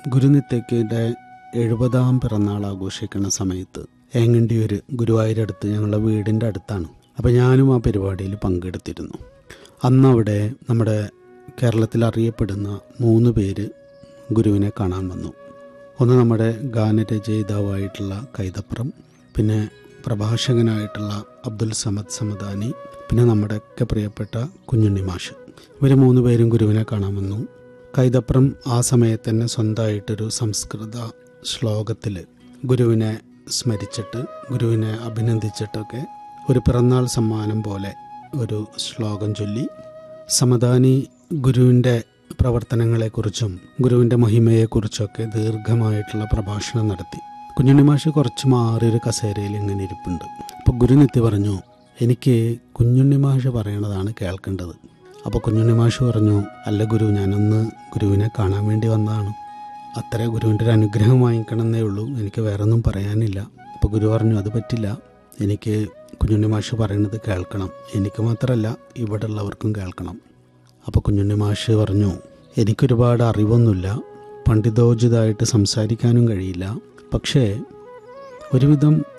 ഗുരുനിത്യയ്ക്കിടെ എഴുപതാം പിറന്നാൾ ആഘോഷിക്കുന്ന സമയത്ത് ഏങ്ങണ്ടിയൂർ ഗുരുവായൂരടുത്ത് ഞങ്ങളുടെ വീടിൻ്റെ അടുത്താണ് അപ്പോൾ ഞാനും ആ പരിപാടിയിൽ പങ്കെടുത്തിരുന്നു അന്ന് അവിടെ നമ്മുടെ കേരളത്തിൽ അറിയപ്പെടുന്ന മൂന്ന് പേര് ഗുരുവിനെ കാണാൻ വന്നു ഒന്ന് നമ്മുടെ ഗാനരചയിതാവായിട്ടുള്ള കൈതപ്രം പിന്നെ പ്രഭാഷകനായിട്ടുള്ള അബ്ദുൽ സമദ് സമദാനി പിന്നെ നമ്മുടെയൊക്കെ പ്രിയപ്പെട്ട കുഞ്ഞുണ്ണി മാഷ് ഇവർ മൂന്ന് പേരും ഗുരുവിനെ കാണാൻ വന്നു കൈതപ്രം ആ സമയത്ത് തന്നെ സ്വന്തമായിട്ടൊരു സംസ്കൃത ശ്ലോകത്തിൽ ഗുരുവിനെ സ്മരിച്ചിട്ട് ഗുരുവിനെ അഭിനന്ദിച്ചിട്ടൊക്കെ ഒരു പിറന്നാൾ സമ്മാനം പോലെ ഒരു ശ്ലോകം ചൊല്ലി സമദാനി ഗുരുവിൻ്റെ പ്രവർത്തനങ്ങളെക്കുറിച്ചും ഗുരുവിൻ്റെ മഹിമയെക്കുറിച്ചൊക്കെ ദീർഘമായിട്ടുള്ള പ്രഭാഷണം നടത്തി കുഞ്ഞുണ്ണി മാഷ് കുറച്ച് മാറി ഒരു കസേരയിൽ ഇങ്ങനെ ഇരിപ്പുണ്ട് അപ്പോൾ ഗുരുനിത്തി പറഞ്ഞു എനിക്ക് കുഞ്ഞുണ്ണി മാഷ് പറയണതാണ് കേൾക്കേണ്ടത് അപ്പോൾ കുഞ്ഞുണ്ണി മാഷ് പറഞ്ഞു അല്ല ഗുരു ഞാനൊന്ന് ഗുരുവിനെ കാണാൻ വേണ്ടി വന്നതാണ് അത്ര ഗുരുവിൻ്റെ ഒരു അനുഗ്രഹം വാങ്ങിക്കണമെന്നേ ഉള്ളൂ എനിക്ക് വേറെ ഒന്നും പറയാനില്ല അപ്പോൾ ഗുരു പറഞ്ഞു അത് പറ്റില്ല എനിക്ക് കുഞ്ഞുണ്ണി മാഷ് പറയുന്നത് കേൾക്കണം എനിക്ക് മാത്രമല്ല ഇവിടെ ഉള്ളവർക്കും കേൾക്കണം അപ്പോൾ കുഞ്ഞുണ്ണി മാഷ് പറഞ്ഞു എനിക്കൊരുപാട് അറിവൊന്നുമില്ല പണ്ഡിതോചിതമായിട്ട് സംസാരിക്കാനും കഴിയില്ല പക്ഷേ ഒരുവിധം